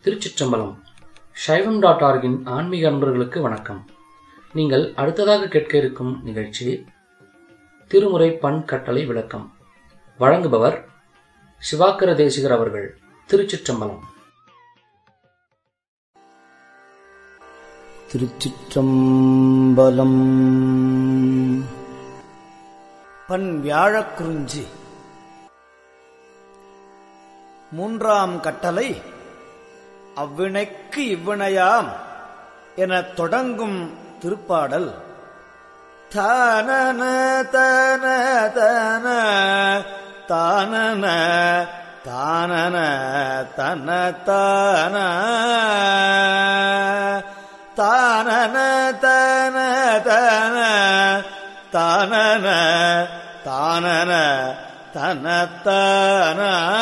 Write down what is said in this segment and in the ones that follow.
திருச்சிற்றம்பலம் சைவம் டாட் ஆர்கின் ஆன்மீக அன்பர்களுக்கு வணக்கம் நீங்கள் அடுத்ததாக கேட்க இருக்கும் நிகழ்ச்சி திருமுறை பண் கட்டளை விளக்கம் வழங்குபவர் சிவாக்கர தேசிகர் அவர்கள் திருச்சிற்றம்பலம் திருச்சிற்றம்பலம் பண் வியாழக்குறிஞ்சி மூன்றாம் கட்டளை அவ்வினைக்கு இவ்வினையாம் எனத் தொடங்கும் திருப்பாடல் தானன தன தன தானன தானன தன தான தானன தன தன தானன தானன தன தான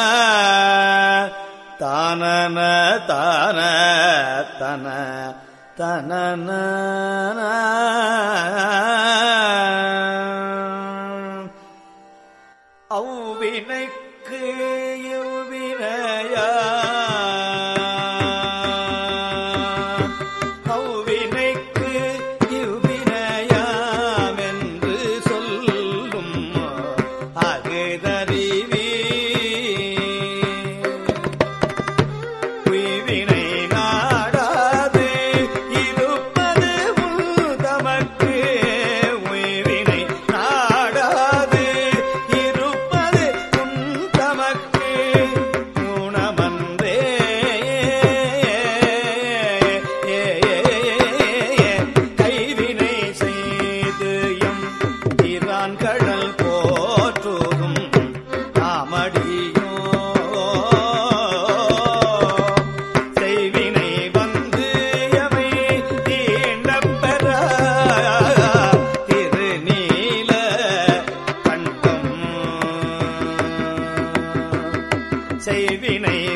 தானன தான தன தனன அவ்வினைக்கு இவ்வினையா அவ்வினைக்கு இவ்வினையாம் என்று சொல்லும் அகுதறிவி உய்வினை நாடாது இருப்பது உள் தமக்கு உய்வினை நாடாது இருப்பது உன் தமக்கு குணமன்றே கைவினை செய்து எம் பிரான் கடல் போற்றுதும் தாமடியோ செய்வினை வந்து எமை தீண்டப் பெற திருநீல கண்டம் செய்வினை